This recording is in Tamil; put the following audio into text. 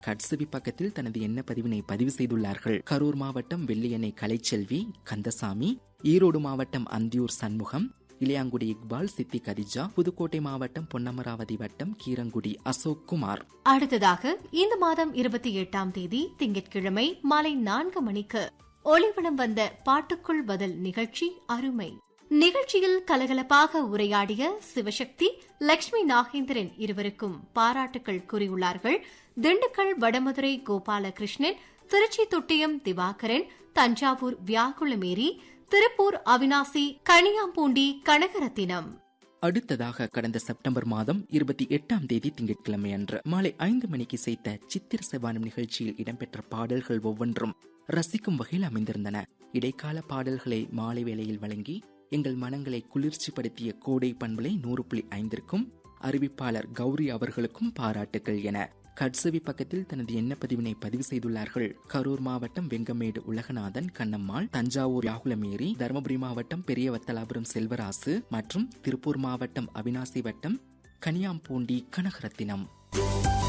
கட்சவி பக்கத்தில் தனது எண்ண பதிவினை பதிவு செய்துள்ளார்கள் கரூர் மாவட்டம் வெள்ளியணை கலைச்செல்வி கந்தசாமி ஈரோடு மாவட்டம் அந்தியூர் சண்முகம் இளையாங்குடி இக்பால் சித்தி கதிஜா புதுக்கோட்டை மாவட்டம் பொன்னமராவதி வட்டம் கீரங்குடி அசோக் குமார் அடுத்ததாக இந்த மாதம் இருபத்தி எட்டாம் தேதி திங்கட்கிழமை மாலை நான்கு மணிக்கு ஒளிவனம் வந்த பாட்டுக்குள் பதில் நிகழ்ச்சி அருமை நிகழ்ச்சியில் கலகலப்பாக உரையாடிய சிவசக்தி லட்சுமி நாகேந்திரன் இருவருக்கும் பாராட்டுக்கள் கூறியுள்ளார்கள் திண்டுக்கல் வடமதுரை கோபாலகிருஷ்ணன் திருச்சி தொட்டியம் திவாகரன் தஞ்சாவூர் வியாகுளமேரி திருப்பூர் அவினாசி கனியாம்பூண்டி கனகரத்தினம் அடுத்ததாக கடந்த செப்டம்பர் மாதம் இருபத்தி எட்டாம் தேதி திங்கட்கிழமை அன்று மாலை ஐந்து மணிக்கு இசைத்த சித்திர செவ்வானம் நிகழ்ச்சியில் இடம்பெற்ற பாடல்கள் ஒவ்வொன்றும் ரசிக்கும் வகையில் அமைந்திருந்தன இடைக்கால பாடல்களை மாலை வேளையில் வழங்கி எங்கள் மனங்களை குளிர்ச்சிப்படுத்திய கோடை பண்பலை நூறு புள்ளி ஐந்திற்கும் அறிவிப்பாளர் கௌரி அவர்களுக்கும் பாராட்டுகள் என கட்சவி பக்கத்தில் தனது எண்ணப்பதிவினை பதிவு செய்துள்ளார்கள் கரூர் மாவட்டம் வெங்கமேடு உலகநாதன் கண்ணம்மாள் தஞ்சாவூர் யாகுலமேரி தருமபுரி மாவட்டம் பெரியவத்தலாபுரம் செல்வராசு மற்றும் திருப்பூர் மாவட்டம் அவினாசி வட்டம் கனியாம்பூண்டி கனகரத்தினம்